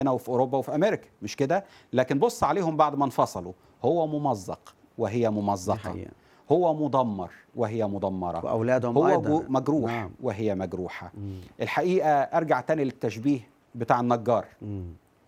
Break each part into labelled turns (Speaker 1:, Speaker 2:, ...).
Speaker 1: هنا وفي اوروبا وفي امريكا مش كده لكن بص عليهم بعد ما انفصلوا هو ممزق وهي
Speaker 2: دي
Speaker 1: ممزقه
Speaker 2: حقيقة
Speaker 1: هو مدمر وهي مدمره
Speaker 2: واولادهم
Speaker 1: هو
Speaker 2: ايضا
Speaker 1: جو- مجروح
Speaker 2: نعم.
Speaker 1: وهي مجروحه
Speaker 2: مم.
Speaker 1: الحقيقه ارجع تاني للتشبيه بتاع النجار
Speaker 2: مم.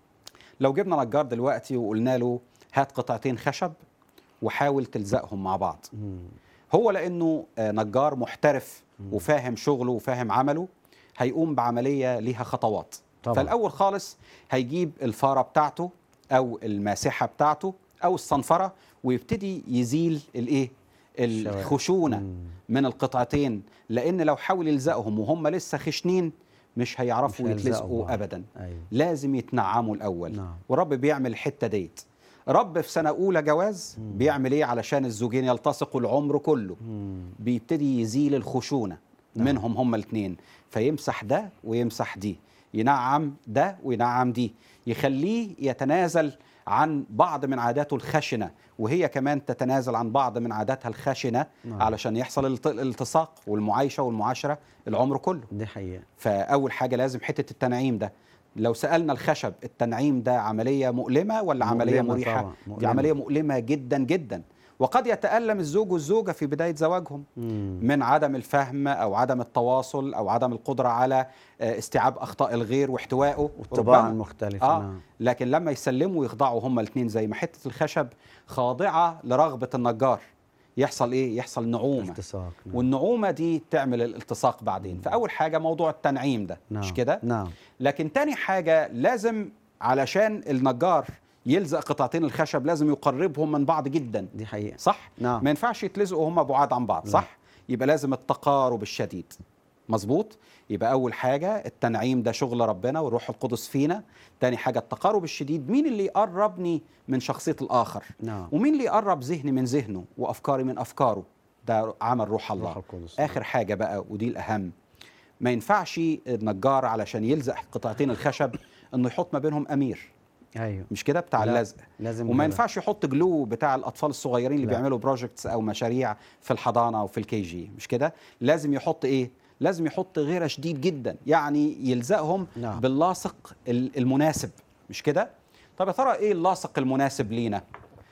Speaker 1: لو جبنا نجار دلوقتي وقلنا له هات قطعتين خشب وحاول تلزقهم مع بعض
Speaker 2: مم.
Speaker 1: هو لانه آه، نجار محترف وفاهم شغله وفاهم عمله هيقوم بعمليه ليها خطوات
Speaker 2: طبعا.
Speaker 1: فالاول خالص هيجيب الفاره بتاعته او الماسحه بتاعته او الصنفره ويبتدي يزيل الايه
Speaker 2: الشوائب.
Speaker 1: الخشونه
Speaker 2: مم.
Speaker 1: من القطعتين لان لو حاول يلزقهم وهم لسه خشنين مش هيعرفوا
Speaker 2: مش هيلزقوا
Speaker 1: يتلزقوا
Speaker 2: بعض.
Speaker 1: ابدا
Speaker 2: ايوه
Speaker 1: لازم يتنعموا الاول
Speaker 2: نعم.
Speaker 1: ورب بيعمل الحته ديت رب في سنه اولى جواز بيعمل ايه علشان الزوجين يلتصقوا العمر كله
Speaker 2: مم.
Speaker 1: بيبتدي يزيل الخشونه
Speaker 2: نعم.
Speaker 1: منهم هما الاثنين فيمسح ده ويمسح دي ينعم ده وينعم دي يخليه يتنازل عن بعض من عاداته الخشنه وهي كمان تتنازل عن بعض من عاداتها الخشنه
Speaker 2: نعم.
Speaker 1: علشان يحصل الالت- الالتصاق والمعايشه والمعاشره العمر كله
Speaker 2: دي حقيقة
Speaker 1: فاول حاجه لازم حته التنعيم ده لو سالنا الخشب التنعيم ده عمليه مؤلمه ولا عمليه
Speaker 2: مؤلمة
Speaker 1: مريحه
Speaker 2: طبعاً،
Speaker 1: دي
Speaker 2: مؤلمة.
Speaker 1: عمليه مؤلمه جدا جدا وقد يتالم الزوج والزوجه في بدايه زواجهم
Speaker 2: مم.
Speaker 1: من عدم الفهم او عدم التواصل او عدم القدره على آه، استيعاب اخطاء الغير واحتوائه
Speaker 2: والطباع
Speaker 1: ربما.
Speaker 2: المختلفة
Speaker 1: اه
Speaker 2: نعم
Speaker 1: لكن لما يسلموا ويخضعوا هما الاثنين زي ما حته الخشب خاضعه لرغبه النجار يحصل ايه يحصل نعومه
Speaker 2: التصاق نعم.
Speaker 1: والنعومه دي تعمل الالتصاق بعدين فاول حاجه موضوع التنعيم ده
Speaker 2: نعم.
Speaker 1: مش كده
Speaker 2: نعم
Speaker 1: لكن تاني حاجه لازم علشان النجار يلزق قطعتين الخشب لازم يقربهم من بعض جدا
Speaker 2: دي حقيقة
Speaker 1: صح
Speaker 2: نعم
Speaker 1: ما ينفعش يتلزقوا هم بعاد عن بعض
Speaker 2: لا.
Speaker 1: صح يبقى لازم التقارب الشديد مظبوط يبقى اول حاجه التنعيم ده شغل ربنا والروح القدس فينا تاني حاجه التقارب الشديد مين اللي يقربني من شخصيه الاخر
Speaker 2: نعم
Speaker 1: ومين اللي يقرب ذهني من ذهنه وافكاري من افكاره ده عمل روح الله
Speaker 2: روح القدس
Speaker 1: اخر حاجه بقى ودي الاهم ما ينفعش النجار علشان يلزق قطعتين الخشب انه يحط ما بينهم امير
Speaker 2: ايوه
Speaker 1: مش كده بتاع
Speaker 2: لا،
Speaker 1: اللزق
Speaker 2: لازم
Speaker 1: وما
Speaker 2: كده.
Speaker 1: ينفعش يحط جلو بتاع الاطفال الصغيرين اللي
Speaker 2: لا.
Speaker 1: بيعملوا بروجكتس او مشاريع في الحضانه او في الكي جي مش كده لازم يحط ايه لازم يحط غيره شديد جدا يعني يلزقهم
Speaker 2: نعم.
Speaker 1: باللاصق ال- المناسب مش كده طب يا ترى ايه اللاصق المناسب لينا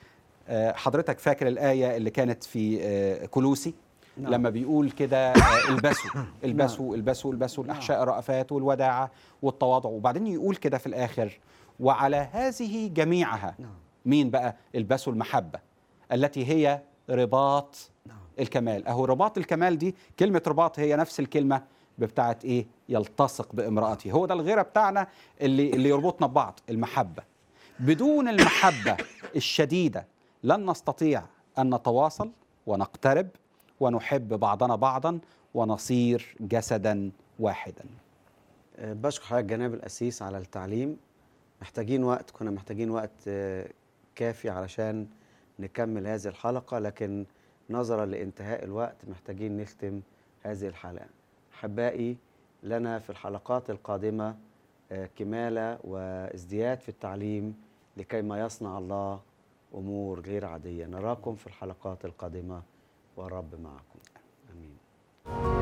Speaker 1: آه، حضرتك فاكر الايه اللي كانت في آه، كلوسي
Speaker 2: نعم.
Speaker 1: لما بيقول كده آه، البسوا البسوا البسوا البسوا الاحشاء الرأفات والوداعه والتواضع وبعدين يقول كده في الاخر وعلى هذه جميعها
Speaker 2: نعم
Speaker 1: مين بقى البسوا المحبه التي هي رباط
Speaker 2: نعم
Speaker 1: الكمال اهو رباط الكمال دي كلمه رباط هي نفس الكلمه بتاعت ايه يلتصق بامرأته هو ده الغيره بتاعنا اللي اللي يربطنا ببعض المحبه بدون المحبه الشديده لن نستطيع ان نتواصل ونقترب ونحب بعضنا بعضا ونصير جسدا واحدا
Speaker 2: آه، بشكر حضرتك جناب الأسيس على التعليم محتاجين وقت كنا محتاجين وقت آه، كافي علشان نكمل هذه الحلقة لكن نظرا لانتهاء الوقت محتاجين نختم هذه الحلقة أحبائي لنا في الحلقات القادمة آه، كمالة وازدياد في التعليم لكي ما يصنع الله أمور غير عادية نراكم في الحلقات القادمة والرب معكم آمين